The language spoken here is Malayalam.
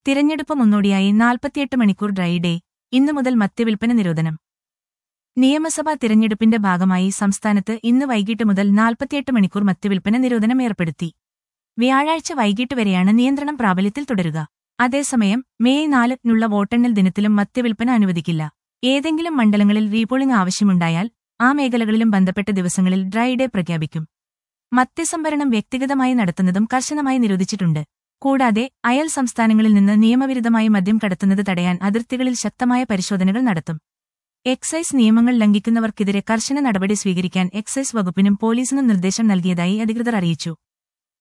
തിരഞ്ഞെടുപ്പ് മുന്നോടിയായി നാൽപ്പത്തിയെട്ട് മണിക്കൂർ ഡ്രൈ ഡേ ഇന്നു മുതൽ മദ്യവിൽപ്പന നിരോധനം നിയമസഭാ തിരഞ്ഞെടുപ്പിന്റെ ഭാഗമായി സംസ്ഥാനത്ത് ഇന്ന് വൈകിട്ട് മുതൽ നാൽപ്പത്തിയെട്ട് മണിക്കൂർ മദ്യവിൽപ്പന നിരോധനം ഏർപ്പെടുത്തി വ്യാഴാഴ്ച വൈകിട്ട് വരെയാണ് നിയന്ത്രണം പ്രാബല്യത്തിൽ തുടരുക അതേസമയം മെയ് നാലിനുള്ള വോട്ടെണ്ണൽ ദിനത്തിലും മദ്യവിൽപ്പന അനുവദിക്കില്ല ഏതെങ്കിലും മണ്ഡലങ്ങളിൽ റീപോളിംഗ് ആവശ്യമുണ്ടായാൽ ആ മേഖലകളിലും ബന്ധപ്പെട്ട ദിവസങ്ങളിൽ ഡ്രൈ ഡേ പ്രഖ്യാപിക്കും മദ്യസംഭരണം വ്യക്തിഗതമായി നടത്തുന്നതും കർശനമായി നിരോധിച്ചിട്ടുണ്ട് കൂടാതെ അയൽ സംസ്ഥാനങ്ങളിൽ നിന്ന് നിയമവിരുദ്ധമായി മദ്യം കടത്തുന്നത് തടയാൻ അതിർത്തികളിൽ ശക്തമായ പരിശോധനകൾ നടത്തും എക്സൈസ് നിയമങ്ങൾ ലംഘിക്കുന്നവർക്കെതിരെ കർശന നടപടി സ്വീകരിക്കാൻ എക്സൈസ് വകുപ്പിനും പോലീസിനും നിർദ്ദേശം നൽകിയതായി അധികൃതർ അറിയിച്ചു